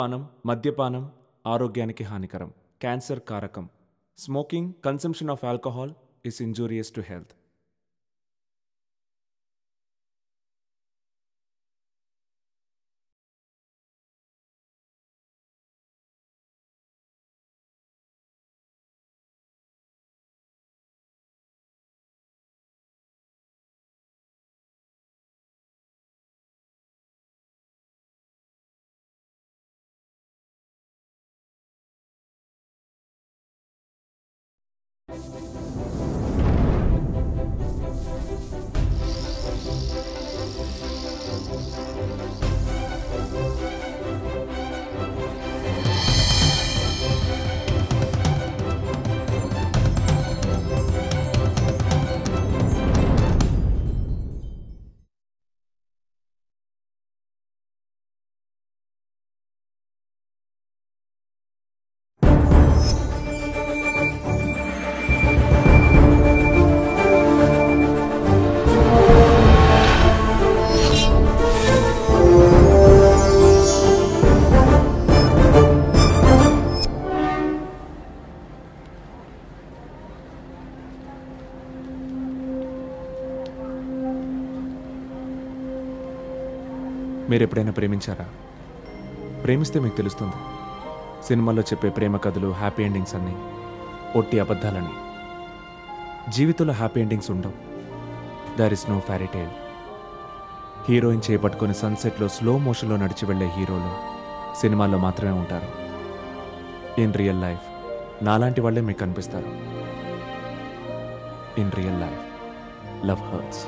పానం మద్యపానం ఆరోగ్యానికి హానికరం క్యాన్సర్ కారకం smoking consumption of alcohol is injurious to health మీరు ఎప్పుడైనా ప్రేమించారా ప్రేమిస్తే మీకు తెలుస్తుంది సినిమాల్లో చెప్పే ప్రేమ కథలు హ్యాపీ ఎండింగ్స్ అన్నీ ఒట్టి అబద్ధాలని జీవితంలో హ్యాపీ ఎండింగ్స్ ఉండవు there is no fairy tale heroine చేపట్టుకొని సన్సెట్లో స్లో మోషన్లో నడిచి వెళ్ళే హీరోలు సినిమాల్లో మాత్రమే ఉంటారు ఇన్ రియల్ లైఫ్ నాలాంటి వాళ్ళే మీకు కనిపిస్తారు in real life love hurts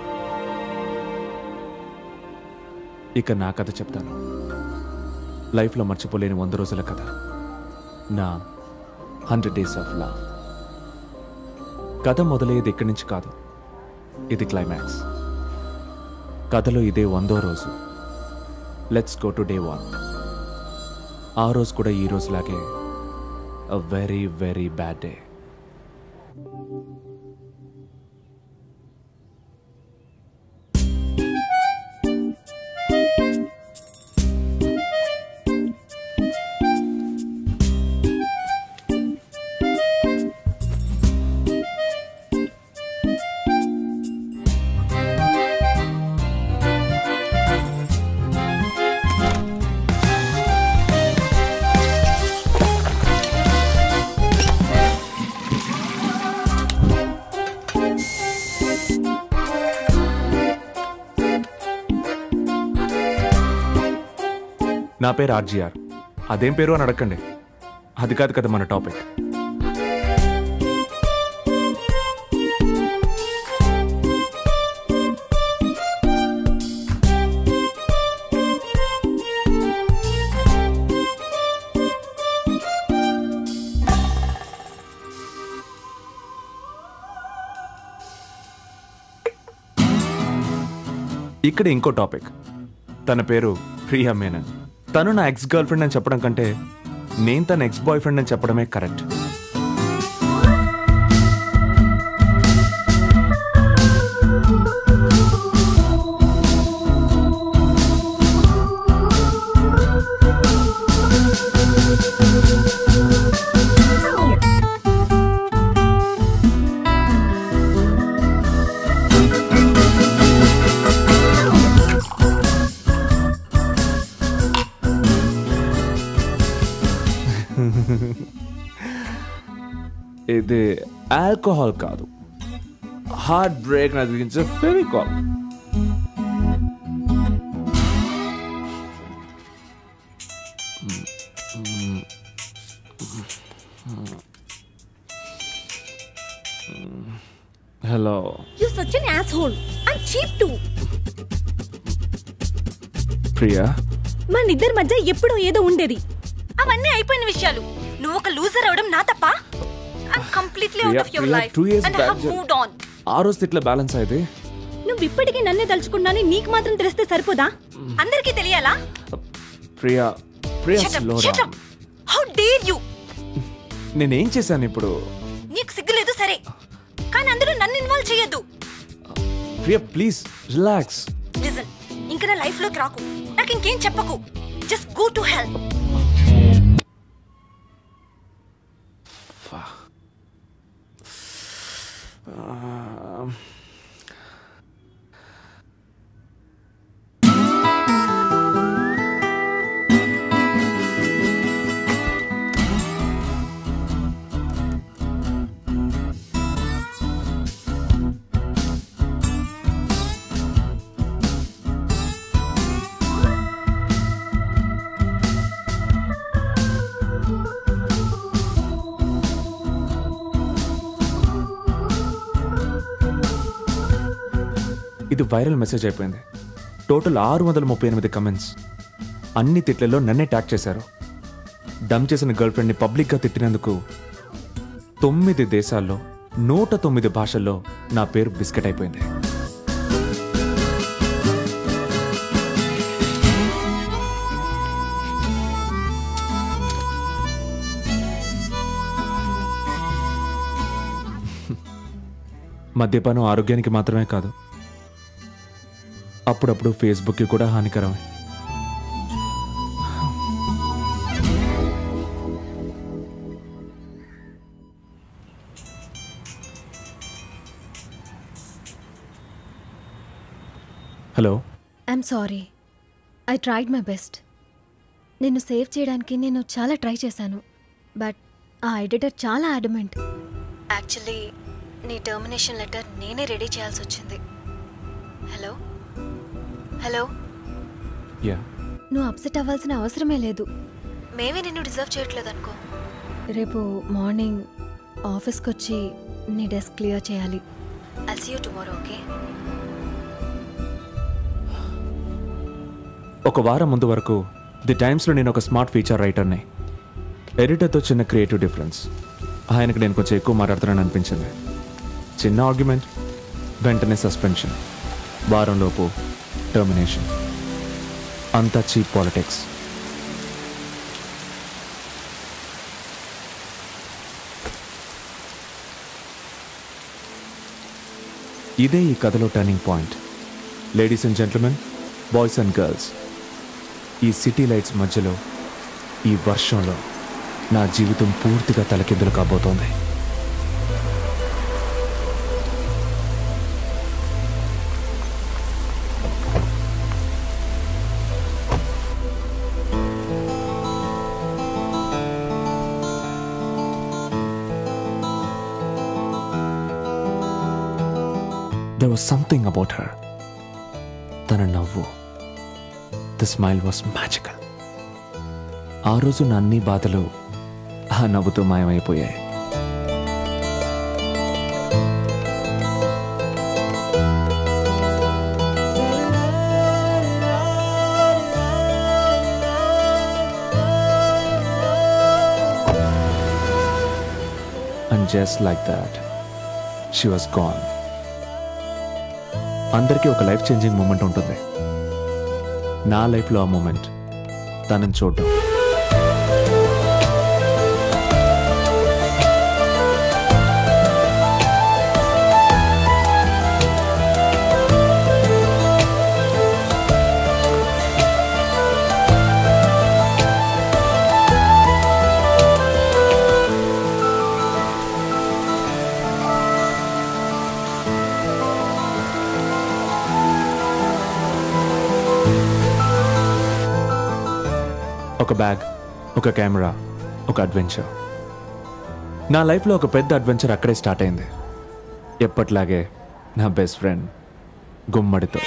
ఇక నా కథ చెప్తాను లైఫ్లో మర్చిపోలేని వంద రోజుల కథ నా హండ్రెడ్ డేస్ ఆఫ్ లవ్ కథ మొదలయ్యేది ఇక్కడి నుంచి కాదు ఇది క్లైమాక్స్ కథలో ఇదే వందో రోజు let's go today one ఆ రోజు కూడా ఈ రోజులాగే a very very bad day నా పేరు ఆర్జీఆర్ అదేం పేరు అని అడగండి అది కాదు కదా మన టాపిక్ ఇక్కడ ఇంకో టాపిక్ తన పేరు ప్రియా మేనన్ తను నా ఎక్స్ గర్ల్ ఫ్రెండ్ అని చెప్పడం కంటే నేను తన ఎక్స్ బాయ్ ఫ్రెండ్ అని చెప్పడమే కరెక్ట్ ఇది ఆల్కహాల్ కాదు హార్ట్ బ్రేక్ నదిలించే Fevicol hello You such an asshole. I'm cheap too. Priya మన ఇద్దరి మధ్య ఎప్పుడో ఏదో ఉండేది అవన్నీ అయిపోయిన విషయాలు నువ్వు ఒక లూజర్ అవడం నా తప్ప I'm completely out of your Priya, life two years and I back have జ- మూవ్డ్ ఆన్ ఆ రోజు ఇట్లా బ్యాలెన్స్ అయితే నువ్వు ఇప్పటికీ నన్నే తలుచుకున్నాని నీకు మాత్రం తెలిస్తే సరిపోదా అందరికీ తెలియాలా Priya Priya Shut up, slow shut up. How dare you? నేనేం చేశాను ఇప్పుడు నీకు సిగ్గులేదు సరే కానీ అందులో నన్ను ఇన్వాల్వ్ చేయొద్దు ప్రియా ప్లీజ్ రిలాక్స్ లిజన్ ఇంకా నా లైఫ్ లోకి రాకు నాకు ఇంకేం చెప్పకు జస్ట్ గో టు హెల్ప్ ఇది వైరల్ మెసేజ్ అయిపోయింది టోటల్ ఆరు వందల ముప్పై ఎనిమిది కమెంట్స్ అన్ని తిట్లలో నన్నే ట్యాగ్ చేశారు డమ్ చేసిన గర్ల్ ఫ్రెండ్ని పబ్లిక్గా తిట్టినందుకు తొమ్మిది దేశాల్లో నూట తొమ్మిది భాషల్లో నా పేరు బిస్కెట్ అయిపోయింది మద్యపానం ఆరోగ్యానికి మాత్రమే కాదు అప్పుడప్పుడు ఫేస్బుక్కి కూడా హానికరమే hello I'm sorry I tried my best నిన్ను సేవ్ చేయడానికి నేను చాలా ట్రై చేశాను బట్ ఆ ఎడిటర్ చాలా అడమెంట్ యాక్చువల్లీ నీ టర్మినేషన్ లెటర్ నేనే రెడీ చేయాల్సి వచ్చింది హలో హలో యా నువ్వు అప్సెట్ అవ్వాల్సిన అవసరమే లేదు మేమే నిన్ను డిజర్వ్ చేయట్లేదు అనుకో రేపు మార్నింగ్ ఆఫీస్కి వచ్చి నీ డెస్క్ క్లియర్ చేయాలి I'll see you tomorrow okay ఒక వారం ముందు వరకు ది టైమ్స్లో నేను ఒక స్మార్ట్ ఫీచర్ రైటర్ని ఎడిటర్తో చిన్న క్రియేటివ్ డిఫరెన్స్ ఆయనకు నేను కొంచెం ఎక్కువ మాట్లాడుతున్నాను అనిపించింది చిన్న ఆర్గ్యుమెంట్ వెంటనే సస్పెన్షన్ వారంలోపు టర్మినేషన్ అంతా చీప్ పాలిటిక్స్ ఇదే ఈ కథలో turning point ladies and gentlemen boys and girls ఈ సిటీ లైట్స్ మధ్యలో ఈ వర్షంలో నా జీవితం పూర్తిగా తలకిందులు కాబోతోంది There was something about her. తన నవ్వు ద స్మైల్ వాస్ మ్యాజికల్ ఆ రోజు నా అన్ని బాధలు ఆ నవ్వుతో మాయమైపోయాయి and just like that she was gone అందరికీ ఒక లైఫ్ చేంజింగ్ మూమెంట్ ఉంటుంది నా లైఫ్లో ఆ మూమెంట్ తనని చూడడం ఒక బ్యాగ్ ఒక కెమెరా ఒక అడ్వెంచర్ నా లైఫ్లో ఒక పెద్ద అడ్వెంచర్ అక్కడే స్టార్ట్ అయింది ఎప్పట్లాగే నా బెస్ట్ ఫ్రెండ్ గుమ్మడితో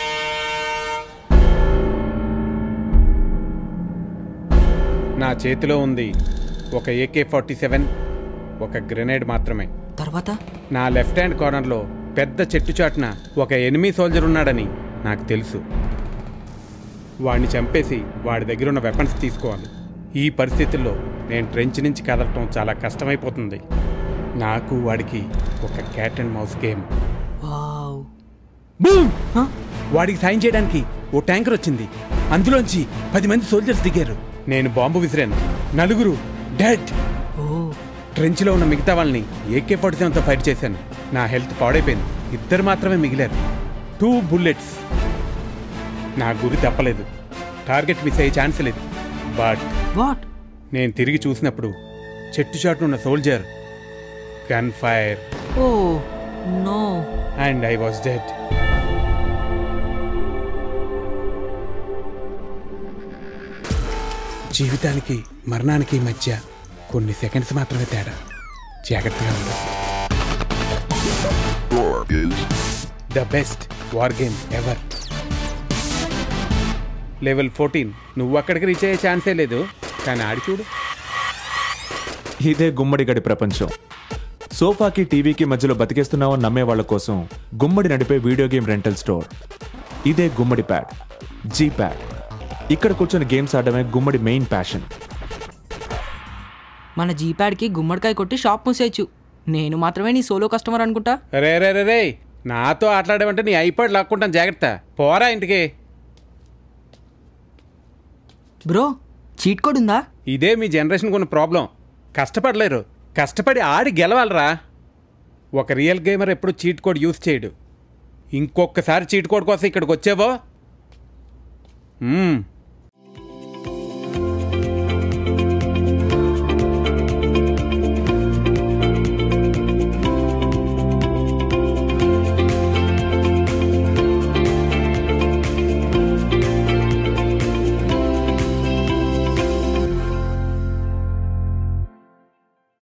నా చేతిలో ఉంది ఒక ఏకే ఫార్టీ సెవెన్ ఒక గ్రెనేడ్ మాత్రమే తర్వాత నా లెఫ్ట్ హ్యాండ్ కార్నర్లో పెద్ద చెట్టు చాటున ఒక ఎనిమీ సోల్జర్ ఉన్నాడని నాకు తెలుసు వాడిని చంపేసి వాడి దగ్గర ఉన్న వెపన్స్ తీసుకోవాలి ఈ పరిస్థితుల్లో నేను ట్రెంచ్ నుంచి కదలటం చాలా కష్టమైపోతుంది నాకు వాడికి ఒక cat and mouse game wow boom! వాడికి సాయం చేయడానికి ఓ ట్యాంకర్ వచ్చింది అందులోంచి పది మంది సోల్జర్స్ దిగారు నేను బాంబు విసిరాను నలుగురు డెడ్ ఓ ట్రెంచ్లో ఉన్న మిగతా వాళ్ళని ఏకే ఫార్టీ సెవెన్తో ఫైట్ చేశాను నా హెల్త్ పాడైపోయింది ఇద్దరు మాత్రమే మిగిలారు టూ బుల్లెట్స్ నా గురి తప్పలేదు టార్గెట్ మిస్ అయ్యే ఛాన్స్ లేదు బట్ వాట్ నేను తిరిగి చూసినప్పుడు చెట్టు చాటున ఉన్న soldier gun fire oh no and I was dead జీవితానికి మరణానికి మధ్య కొన్ని సెకండ్స్ మాత్రమే తేడా జాగ్రత్తగా ఉండాలి Score is the best war game ever level fourteen నువ్వు అక్కడికి రీచ్ అయ్యే ఛాన్సే లేదు కానీ ఆడి చూడు ఇదే గుమ్మడి గడి ప్రపంచం సోఫాకి టీవీకి మధ్యలో బతికేస్తున్నామని నమ్మే వాళ్ళ కోసం గుమ్మడి నడిపే వీడియో గేమ్ రెంటల్ స్టోర్ ఇదే గుమ్మడి ప్యాడ్ జీ ప్యాడ్ ఇక్కడ కూర్చొని గేమ్స్ ఆడడమే గుమ్మడి మెయిన్ ప్యాషన్ మన జీప్యాడ్కి గుమ్మడికాయ కొట్టి షాప్ మూసేయచ్చు నేను మాత్రమే నీ సోలో కస్టమర్ అనుకుంటా రే రే రే రే నాతో ఆటలాడమంటే నీ ఐపాడ్ లాక్కుంటాను జాగ్రత్త పోరా ఇంటికి బ్రో చీట్ కోడ్ ఉందా ఇదే మీ జనరేషన్కి ఉన్న ప్రాబ్లం కష్టపడలేరు కష్టపడి ఆడి గెలవాలరా ఒక రియల్ గేమర్ ఎప్పుడు చీట్ కోడ్ యూజ్ చేయడు ఇంకొకసారి చీట్ కోడ్ కోసం ఇక్కడికి వచ్చేవో మ్మ్,